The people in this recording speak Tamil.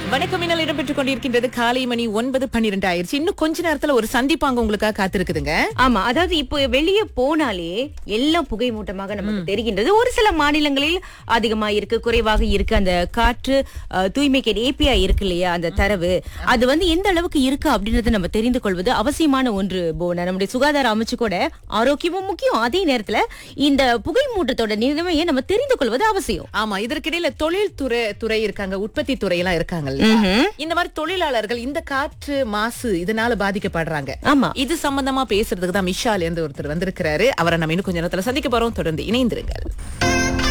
வணக்கம் மின்னல் இடம்பெற்றுக் கொண்டிருக்கின்றது காலை மணி ஒன்பது பன்னிரெண்டு ஆயிருச்சு இன்னும் கொஞ்ச நேரத்துல ஒரு சந்திப்பாங்க உங்களுக்காக காத்திருக்குதுங்க ஆமா அதாவது இப்போ வெளியே போனாலே எல்லாம் புகை மூட்டமாக நமக்கு தெரிகின்றது ஒரு சில மாநிலங்களில் அதிகமா இருக்கு குறைவாக இருக்கு அந்த காற்று அஹ், தூய்மைக்கு ஏபிஐ இருக்கு இல்லையா அந்த தரவு அது வந்து எந்த அளவுக்கு இருக்கு அப்படின்றத நம்ம தெரிந்து கொள்வது அவசியமான ஒன்று போன நம்முடைய சுகாதார அமைச்சு கூட ஆரோக்கியமும் முக்கியம் அதே நேரத்துல இந்த புகை மூட்டத்தோட நிலைமையை நம்ம தெரிந்து கொள்வது அவசியம் ஆமா இதற்கிடையில தொழில் துறை துறை இருக்காங்க உற்பத்தி துறை எல்லாம் இருக்காங்க இந்த மாதிரி தொழிலாளர்கள் இந்த காற்று மாசு இதனால பாதிக்கப்படுறாங்க ஆமா இது சம்பந்தமா பேசுறதுக்கு தான் மிஷால் இருந்து ஒருத்தர் வந்திருக்கிறாரு அவரை நம்ம இன்னும் கொஞ்ச நேரத்துல சந்திக்க போறோம் தொடர்ந்து இணைந்திருங்கள்